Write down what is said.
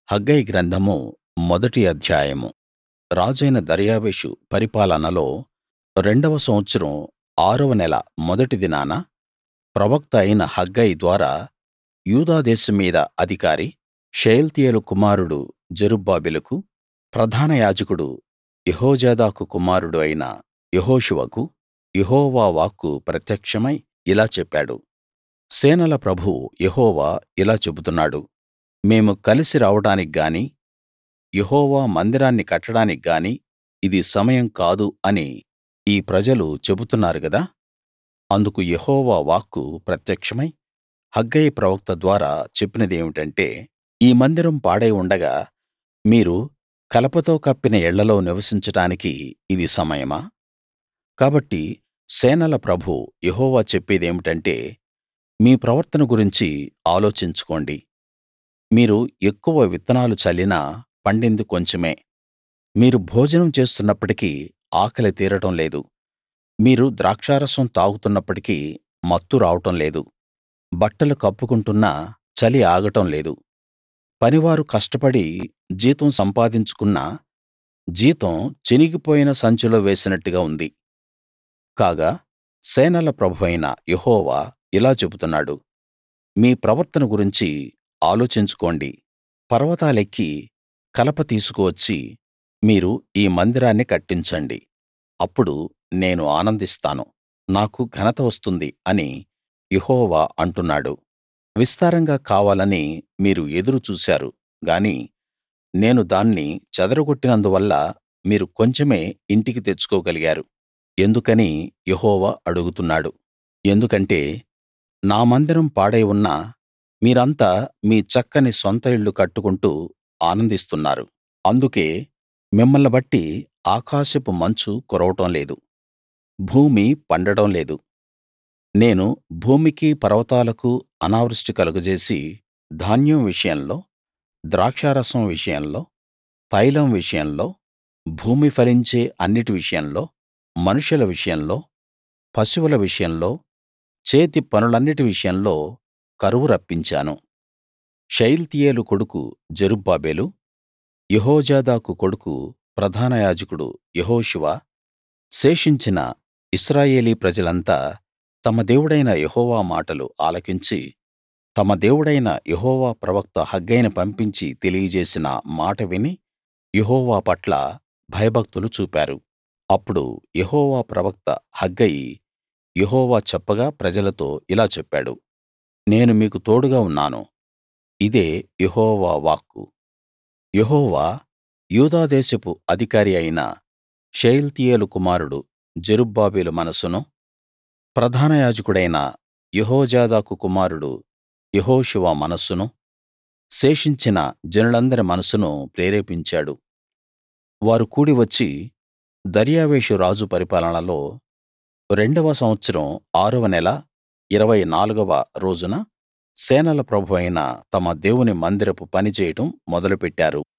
హగ్గయి గ్రంథము మొదటి అధ్యాయము రాజైన దర్యావేషు పరిపాలనలో రెండవ సంవత్సరం ఆరవ నెల మొదటి దినాన ప్రవక్త అయిన హగ్గయి ద్వారా యూదా దేశం మీద అధికారి షయల్తీయేలు కుమారుడు జెరుబ్బాబెలుకు ప్రధాన యాజకుడు యెహోజాదాకు కుమారుడు అయిన యెహోషువకు యెహోవా వాక్కు ప్రత్యక్షమై ఇలా చెప్పాడు సేనల ప్రభువు యెహోవా ఇలా చెబుతున్నాడు మేము కలిసి రావడానికి గానీ యెహోవా మందిరాన్ని కట్టడానికి గానీ ఇది సమయం కాదు అని ఈ ప్రజలు చెబుతున్నారు గదా అందుకు యెహోవా వాక్కు ప్రత్యక్షమై హగ్గయి ప్రవక్త ద్వారా చెప్పినదేమిటంటే ఈ మందిరం పాడై ఉండగా మీరు కలపతో కప్పిన ఇళ్ళలో నివసించడానికి ఇది సమయమా కాబట్టి సేనల ప్రభువు యెహోవా చెప్పేదేమిటంటే మీ ప్రవర్తన గురించి ఆలోచించుకోండి మీరు ఎక్కువ విత్తనాలు చల్లినా పండింది కొంచెమే మీరు భోజనం చేస్తున్నప్పటికీ ఆకలి తీరడం లేదు మీరు ద్రాక్షారసం తాగుతున్నప్పటికీ మత్తు రావడం లేదు బట్టలు కప్పుకుంటున్నా చలి ఆగడం లేదు పనివారు కష్టపడి జీతం సంపాదించుకున్నా జీతం చినిగిపోయిన సంచిలో వేసినట్టుగా ఉంది కాగా సేనల ప్రభువైన యెహోవా ఇలా చెబుతున్నాడు మీ ప్రవర్తన గురించి ఆలోచించుకోండి పర్వతాలెక్కి కలప తీసుకు వచ్చి మీరు ఈ మందిరాన్ని కట్టించండి అప్పుడు నేను ఆనందిస్తాను నాకు ఘనత వస్తుంది అని యెహోవా అంటున్నాడు విస్తారంగా కావాలని మీరు ఎదురు చూశారు గాని నేను దాన్ని చెదరగొట్టినందువల్ల మీరు కొంచెమే ఇంటికి తెచ్చుకోగలిగారు ఎందుకని యెహోవా అడుగుతున్నాడు ఎందుకంటే నా మందిరం పాడై ఉన్నా మీరంతా మీ చక్కని సొంత ఇళ్ళు కట్టుకుంటూ ఆనందిస్తున్నారు అందుకే మిమ్మల్ని బట్టి ఆకాశపు మంచు కురవడం లేదు భూమి పండడం లేదు నేను భూమికి పర్వతాలకు అనావృష్టి కలుగజేసి ధాన్యం విషయంలో ద్రాక్షారసం విషయంలో తైలం విషయంలో భూమి ఫలించే అన్నిటి విషయంలో మనుషుల విషయంలో పశువుల విషయంలో చేతి పనులన్నిటి విషయంలో కరువు రప్పించాను షయల్తీయేలు కొడుకు జెరుబ్బాబెలు యెహోజాదాకు కొడుకు ప్రధాన యాజకుడు యెహోషువ శేషించిన ఇశ్రాయేలీ ప్రజలంతా తమ దేవుడైన యెహోవా మాటలు ఆలకించి తమ దేవుడైన యెహోవా ప్రవక్త హగ్గయిని పంపించి తెలియజేసిన మాట విని యెహోవా పట్ల భయభక్తులు చూపారు అప్పుడు యెహోవా ప్రవక్త హగ్గయి యెహోవా చెప్పగా ప్రజలతో ఇలా చెప్పాడు నేను మీకు తోడుగా ఉన్నాను ఇదే యెహోవా వాక్కు యెహోవా యూదా దేశపు అధికారి అయిన షయల్తీయేలు కుమారుడు జెరుబ్బాబెలు మనసును ప్రధాన యాజకుడైన యెహోజాదాకు కుమారుడు యెహోషువ మనస్సును శేషించిన జనులందరి మనసును ప్రేరేపించాడు వారు కూడి వచ్చి దర్యావేషు రాజు పరిపాలనలో రెండవ సంవత్సరం ఆరవ నెల ఇరవై నాలుగవ రోజున సేనల ప్రభువైన తమ దేవుని మందిరపు పని చేయడం మొదలుపెట్టారు